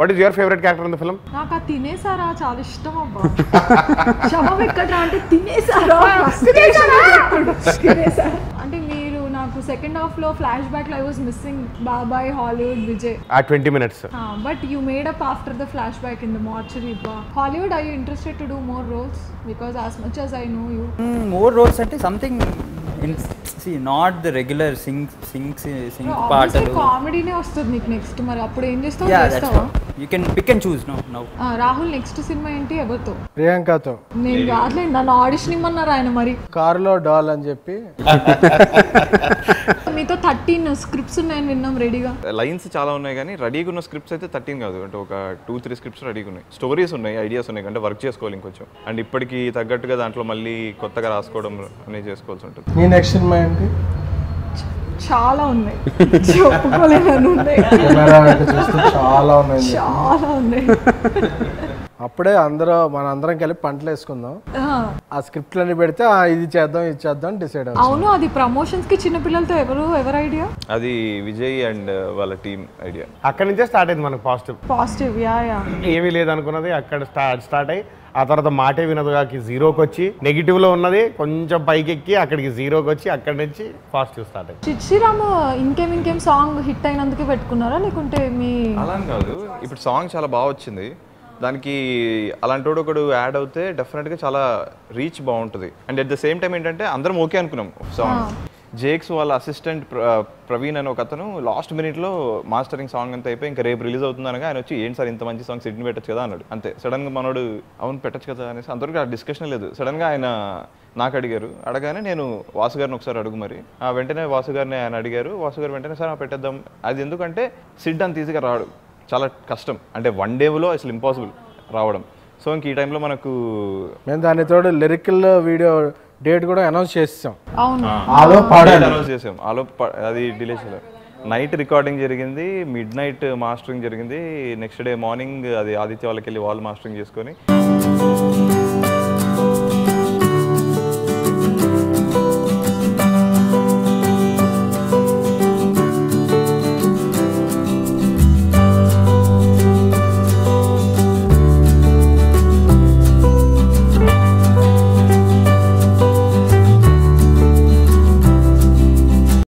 what is your favourite character in the film నాకు ఆ తినేసారా చాలా ఇష్టం అబ్బా శవం ఎక్కడ్రా అంటే తినేసారా తినేసారా అంటే మీరు నాకు సెకండ్ హాఫ్ లో ఫ్లాష్ బ్యాక్ లో ఐ వాజ్ మిస్సింగ్ బాబాయ్ హాలీవుడ్ విజయ్ ఆ twenty minutes but you made up after the flash back in the mortuary Hollywood I you interested to do more roles because as much as I know you more roles అంటే something in see not the regular sing sing sing పాటలు కామెడీనే వస్తుంది నీకు next మరి అప్పుడు ఏం చేస్తావు yeah that's చేస్తావా you can pick and choose no now ah, Rahul next cinema ఏంటి ఎవరితో ప్రియాంకతో నేను కాదులే నన్ను ఆడిషన్ ఇమ్మన్నారు ఆయన మరి కారులో డాల్ అని చెప్పి మీతో థర్టీన్ స్క్రిప్ట్స్ ఉన్నాయని విన్నాం రెడీగా లైన్స్ చాలా ఉన్నాయి కానీ రెడీగా ఉన్న స్క్రిప్ట్స్ అయితే థర్టీన్ కాదు అంటే ఒక టూ త్రీ స్క్రిప్ట్స్ రెడీగా ఉన్నాయి స్టోరీస్ ఉన్నాయి ఐడియాస్ ఉన్నాయి అంటే వర్క్ చేసుకోవాలి ఇంకొంచెం అండ్ ఇప్పటికి తగ్గట్టుగా దాంట్లో మళ్ళీ కొత్తగా రాసుకోవడం అనేది చేసుకోవాల్సి ఉంటుంది నీ నెక్స్ట్ సినిమా ఏంటి చాలా ఉన్నాయి చెప్పుకోలేను ఉన్నాయి కెమెరా వెనక చూస్తే చాలా ఉన్నాయి చాలా ఉన్నాయి అప్పుడే అందరూ మన అందరం కలిపి పంటలు వేసుకుందాం ఆ, ఆ స్క్రిప్ట్లన్నీ పెడితే ఆ, ఇది చేద్దాం ఇది చేద్దాం డిసైడ్ అవుతాం అవును అది ప్రమోషన్స్ కి చిన్న పిల్లలతో ఎవరు ఎవరు ఐడియా అది విజయ్ అండ్ వాళ్ళ టీమ్ ఐడియా అక్కడి నుంచే స్టార్ట్ అయింది మనకు పాజిటివ్ పాజిటివ్ యా యా ఏమీ లేదనుకున్నది అక్కడ స్టార్ట్ స్టార్ట్ అయ్యి ఆ తర్వాత మాటే వినదుగాకి జీరోకి వచ్చి నెగిటివ్ లో ఉన్నది కొంచెం పైకి ఎక్కి అక్కడికి జీరోకి వచ్చి అక్కడి నుంచి పాజిటివ్ స్టార్ట్ అయింది చిచ్చిరామ్ ఇంకేం ఇంకేం సాంగ్ హిట్ అయినందుకే పెట్టుకున్నారా లేకుంటే మీ అలా అని కాదు ఇప్పుడు సాంగ్ చాలా బాగా వచ్చింది దానికి అలాంటి వాడు ఒకడు యాడ్ అవుతే డెఫినెట్గా చాలా రీచ్ బాగుంటుంది and at the same time ఏంటంటే అందరం ఓకే అనుకున్నాం సాంగ్ జేక్స్ వాళ్ళ అసిస్టెంట్ ప్రవీణ్ అని ఒక అతను లాస్ట్ మినిట్లో మాస్టరింగ్ సాంగ్ అంతా అయిపోయి ఇంకా రేపు రిలీజ్ అవుతుంది అనగా ఆయన వచ్చి ఏంటి సార్ ఇంత మంచి సాంగ్ సిడ్ని పెట్టచ్చు కదా అన్నాడు అంతే సడన్గా మనోడు అవును పెట్టచ్చు కదా అనేసి అంతవరకు ఆ డిస్కషన్ లేదు సడన్గా ఆయన నాకు అడిగారు అడగానే నేను వాసు గారిని ఒకసారి అడుగు మరి ఆ వెంటనే వాసు గారిని ఆయన అడిగారు వాసు గారు వెంటనే సార్ ఆ పెట్టేద్దాం అది ఎందుకంటే సిడ్ అంత ఈజీగా రాడు చాలా కష్టం అంటే వన్ డేలో అసలు ఇంపాసిబుల్ రావడం సో ఇంక ఈ టైంలో మనకు మేము దాని తోడు లిరికల్ వీడియో డేట్ కూడా అనౌన్స్ చేసాం అవును ఆలో పాడాలి అనౌన్స్ చేసాం ఆలో ప- అది డిలే చేయలేదు నైట్ రికార్డింగ్ జరిగింది మిడ్ నైట్ మాస్టరింగ్ జరిగింది నెక్స్ట్ డే మార్నింగ్ అది ఆదిత్య వాళ్ళకి వెళ్ళి వాళ్ళు మాస్టరింగ్ చేసుకొని